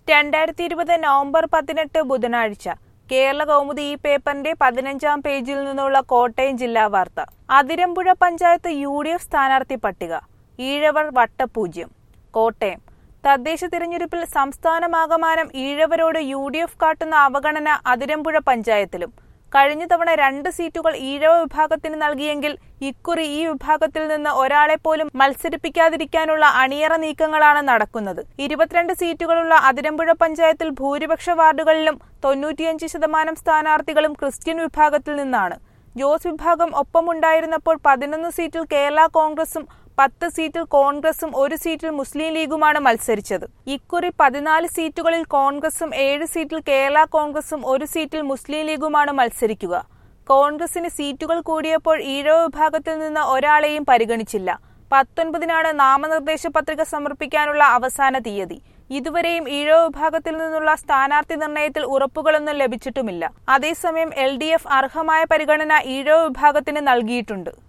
രണ്ടായിരത്തി ഇരുപത് നവംബർ പതിനെട്ട് ബുധനാഴ്ച കേരള കൗമുദി ഈ പേപ്പറിന്റെ പതിനഞ്ചാം പേജിൽ നിന്നുള്ള കോട്ടയം ജില്ലാ വാർത്ത Athirampuzha panchayat U D F സ്ഥാനാർത്ഥി പട്ടിക ഈഴവർ വട്ടപൂജ്യം കോട്ടയം തദ്ദേശ തിരഞ്ഞെടുപ്പിൽ സംസ്ഥാനമാകമാനം ഈഴവരോട് യു ഡി എഫ് കാട്ടുന്ന അവഗണന അതിരമ്പുഴ പഞ്ചായത്തിലും കഴിഞ്ഞ തവണ രണ്ട് സീറ്റുകൾ ഈഴവ വിഭാഗത്തിന് നൽകിയെങ്കിൽ ഇക്കുറി ഈ വിഭാഗത്തിൽ നിന്ന് ഒരാളെ പോലും മത്സരിപ്പിക്കാതിരിക്കാനുള്ള അണിയറ നീക്കങ്ങളാണ് നടക്കുന്നത് ഇരുപത്തിരണ്ട് സീറ്റുകളുള്ള അതിരമ്പുഴ പഞ്ചായത്തിൽ ഭൂരിപക്ഷ വാർഡുകളിലും തൊണ്ണൂറ്റിയഞ്ച് ശതമാനം സ്ഥാനാർത്ഥികളും ക്രിസ്ത്യൻ വിഭാഗത്തിൽ നിന്നാണ് ജോസ് വിഭാഗം ഒപ്പമുണ്ടായിരുന്നപ്പോൾ പതിനൊന്ന് സീറ്റിൽ കേരള കോൺഗ്രസും പത്ത് സീറ്റിൽ കോൺഗ്രസും ഒരു സീറ്റിൽ മുസ്ലിം ലീഗുമാണ് മത്സരിച്ചത് ഇക്കുറി പതിനാല് സീറ്റുകളിൽ കോൺഗ്രസും ഏഴ് സീറ്റിൽ കേരള കോൺഗ്രസും ഒരു സീറ്റിൽ മുസ്ലിം ലീഗുമാണ് മത്സരിക്കുക കോൺഗ്രസിന് സീറ്റുകൾ കൂടിയപ്പോൾ ഈഴവ വിഭാഗത്തിൽ നിന്ന് ഒരാളെയും പരിഗണിച്ചില്ല പത്തൊൻപതിനാണ് നാമനിർദ്ദേശ പത്രിക സമർപ്പിക്കാനുള്ള അവസാന തീയതി ഇതുവരെയും ഈഴവ വിഭാഗത്തിൽ നിന്നുള്ള സ്ഥാനാർത്ഥി നിർണയത്തിൽ ഉറപ്പുകളൊന്നും ലഭിച്ചിട്ടുമില്ല അതേസമയം എൽ ഡി എഫ് അർഹമായ പരിഗണന ഈഴവ വിഭാഗത്തിന് നൽകിയിട്ടുണ്ട്